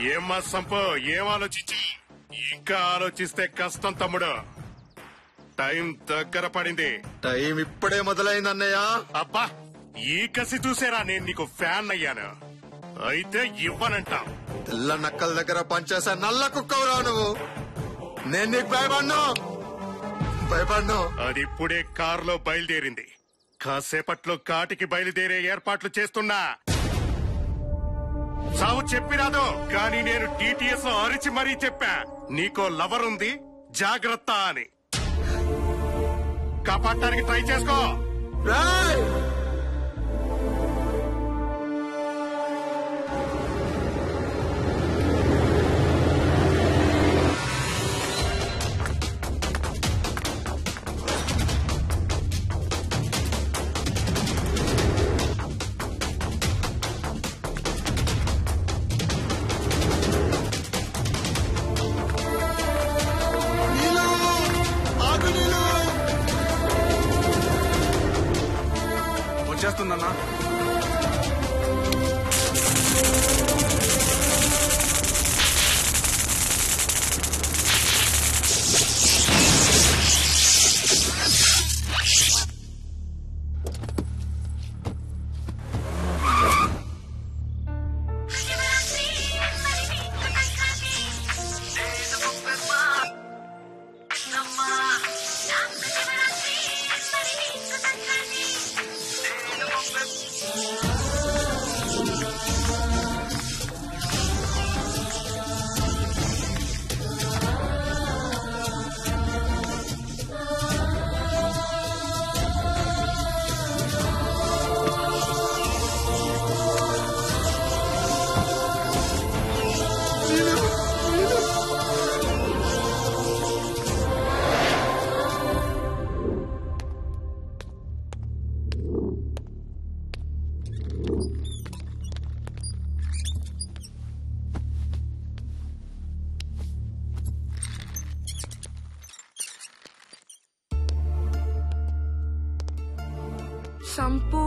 ఏమ్మా సంపు ఏం ఆలోచించి ఇంకా ఆలోచిస్తే కష్టం తమ్ముడు టైం దగ్గర పడింది టైం ఇప్పుడే మొదలైంది అన్నయ్య అబ్బా ఈ కసి చూసేరా నేను నీకు ఫ్యాన్ అయ్యాను అయితే ఇవ్వనంటాం తెల్ల నక్కల దగ్గర పనిచేసే నల్ల కుక్కవురా నువ్వు నేను నీకు భయపడ్ను భయపడ్ను అది ఇప్పుడే కారులో బయలుదేరింది కాసేపట్లో కాటికి బయలుదేరే ఏర్పాట్లు చేస్తున్నా సావు చెప్పిరాదు కానీ నేను టీటీఎస్ అరిచి మరీ చెప్పా నీకో లవర్ ఉంది జాగ్రత్త అని కాపాడటానికి ట్రై చేసుకో రేయ్! నీలు! ఆగు నీలు! వచ్చేస్తుందన్నా సంపు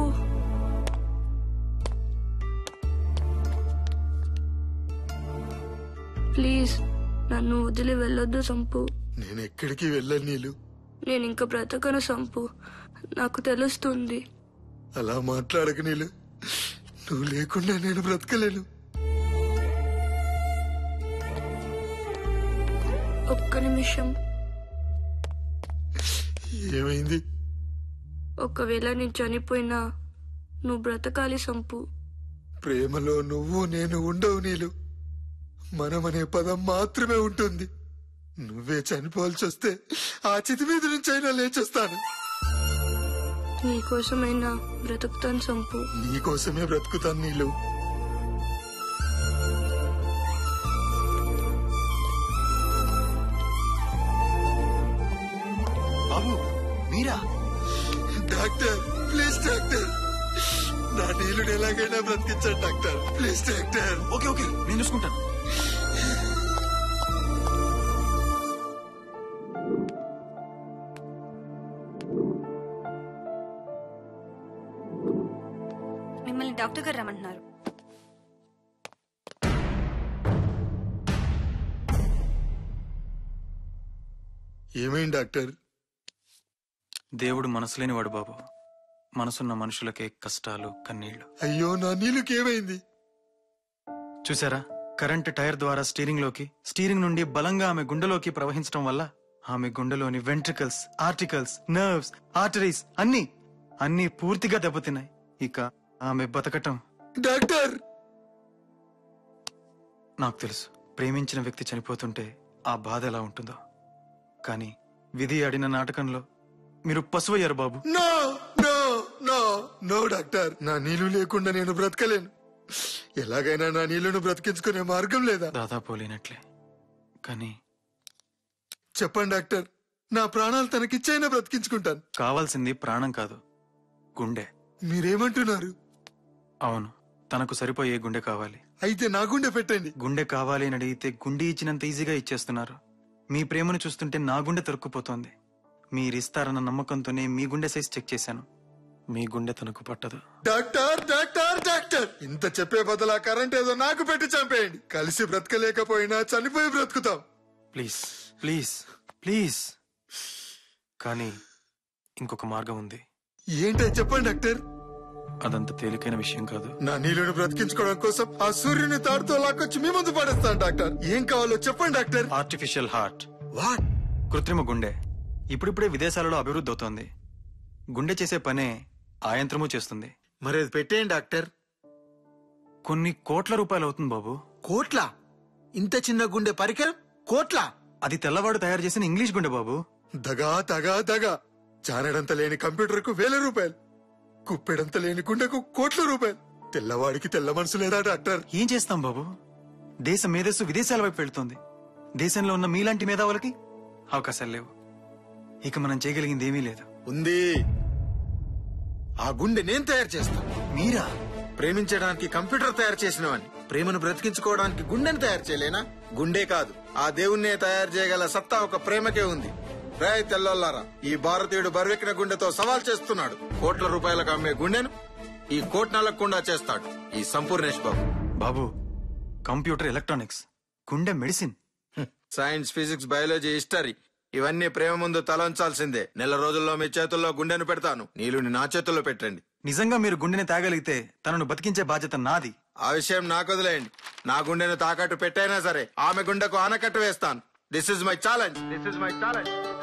ప్లీజ్ నన్ను వదిలి వెళ్ళొద్దు సంపు నేను ఎక్కడికి వెళ్ళను నీలు నేను ఇంకా బ్రతకను సంపు నాకు తెలుస్తుంది అలా మాట్లాడక నీలు నువ్వు లేకుండా నేను బ్రతకలేను ఒక్క నిమిషం ఏమైంది ఒకవేళ నేను చనిపోయినా నువ్వు బ్రతకాలి సంపు ప్రేమలో నువ్వు నేను ఉండవు నీలు మనమనే పదం మాత్రమే ఉంటుంది నువ్వే చనిపోవాల్సి వస్తే ఆ చితి మీద నుంచి అయినా లేచొస్తాను నీకోసమైనా బ్రతుకుతాను సంపు నీకోసమే బ్రతుకుతాను నీలు బాబు మీరా డాక్టర్ ప్లీజ్ డాక్టర్ నా నీళ్ళని ఎలాగైనా బ్రతికించండి doctor please doctor okay okay నేను చూసుకుంటాను మిమ్మల్ని డాక్టర్ గారు రమ్మంటున్నారు ఏమైంది డాక్టర్ దేవుడు మనసులేనివాడు బాబు మనసున్న మనుషులకే కష్టాలు కన్నీళ్లు అయ్యో నా నీళ్ళకి ఏమైంది చూసారా కరెంట్ టైర్ ద్వారా స్టీరింగ్ లోకి స్టీరింగ్ నుండి బలంగా ఆమె గుండెలోకి ప్రవహించడం వల్ల ఆమె గుండెలోని వెంట్రికల్స్ ఆర్టికల్స్ నర్వ్స్ ఆర్టరీస్ అన్ని అన్ని పూర్తిగా దెబ్బతిన్నాయి ఇక ఆమె బతకటం డాక్టర్ నాకు తెలుసు ప్రేమించిన వ్యక్తి చనిపోతుంటే ఆ బాధ ఎలా ఉంటుందో కానీ విధి ఆడిన నాటకంలో మీరు పశువయ్యారు బాబు no no no no doctor నా నీళ్లు లేకుండా నేను బ్రతకలేను ఎలాగైనా నా నీళ్లను బ్రతికించుకునే మార్గం లేదా దాదాపు లేనట్లే కానీ చెప్పండి డాక్టర్ నా ప్రాణాలు తనకిచ్చైనా బ్రతికించుకుంటాను కావాల్సింది ప్రాణం కాదు గుండె మీరేమంటున్నారు అవును తనకు సరిపోయే గుండె కావాలి అయితే నా గుండె పెట్టండి గుండె కావాలి అని అడిగితే గుండె ఇచ్చినంత ఈజీగా ఇచ్చేస్తున్నారు మీ ప్రేమను చూస్తుంటే నా గుండె తరుక్కుపోతోంది మీరిస్తారన్న నమ్మకంతోనే మీ గుండె సైజ్ చెక్ చేశాను మీ గుండె తనకు పట్టదు డాక్టర్ డాక్టర్ డాక్టర్ డాక్టర్ ఇంత చెప్పే బదులు ఆ కరెంట్ ఏదో నాకు పెట్టి చంపేయండి కలిసి బ్రతకలేకపోయినా చనిపోయి బ్రతుకుతాం ప్లీజ్ ప్లీజ్ ప్లీజ్ కానీ ఇంకొక మార్గం ఉంది ఏంటో చెప్పండి డాక్టర్ అదంత తేలికైన విషయం కాదు నా నీళ్ళను బ్రతికించుకోవడం కోసం ఆ సూర్యుని తాడుతో లాక్కొచ్చి మీ ముందు పడేస్తాను డాక్టర్ ఏం కావాలో చెప్పండి డాక్టర్ ఆర్టిఫిషియల్ హార్ట్ వాట్ కృత్రిమ గుండె ఇప్పుడిప్పుడే విదేశాలలో అభివృద్ధి అవుతోంది గుండె చేసే పనే ఆ యంత్రము చేస్తుంది మరి అది పెట్టేయండి డాక్టర్ కొన్ని కోట్ల రూపాయలు అవుతుంది బాబు కోట్ల ఇంత చిన్న గుండె పరికరం కోట్ల అది తెల్లవాడు తయారు చేసిన ఇంగ్లీష్ గుండె బాబు దగా దగా దగా జానడంత లేని కంప్యూటర్ కు వేల రూపాయలు కుప్పెడంత లేని గుండెకు కోట్ల రూపాయలు తెల్లవాడికి తెల్ల మనసు లేదా డాక్టర్ ఏం చేస్తాం బాబు దేశ మేధస్సు విదేశాల వైపు వెళ్తోంది దేశంలో ఉన్న మీలాంటి మేధావులకి అవకాశాలు లేవు ఇక మనం చేయగలిగింది ఏమీ లేదు ఉంది ఆ గుండె నేను తయారు చేస్తాను మీరా ప్రేమించడానికి కంప్యూటర్ తయారు చేసినవాడిని ప్రేమను బ్రతికించుకోవడానికి గుండెను తయారు చేయలేనా గుండె కాదు ఆ దేవుణ్ణే తయారు చేయగల సత్తా ఒక ప్రేమకే ఉంది రాయ్ తెల్లొల్లారా ఈ భారతీయుడు బరువెక్కిన గుండెతో సవాల్ చేస్తున్నాడు కోట్ల రూపాయలకు అమ్మే గుండెను ఈ కోట్ నలగకుండా చేస్తాడు ఈ సంపూర్ణేష్ బాబు బాబు కంప్యూటర్ ఎలక్ట్రానిక్స్ గుండె medicine hmm. Science physics biology history ఇవన్నీ ప్రేమ ముందు తలంచాల్సిందే నెల రోజుల్లో మీ చేతుల్లో గుండెను పెడతాను నీలుని నా చేతుల్లో పెట్టండి నిజంగా మీరు గుండెని తాగలిగితే తనను బతికించే బాధ్యత నాది ఆ విషయం నాకు వదిలేయండి నా గుండెను తాకట్టు పెట్టైనా సరే ఆమె గుండెకు ఆనకట్టు వేస్తాను this is my challenge this is my challenge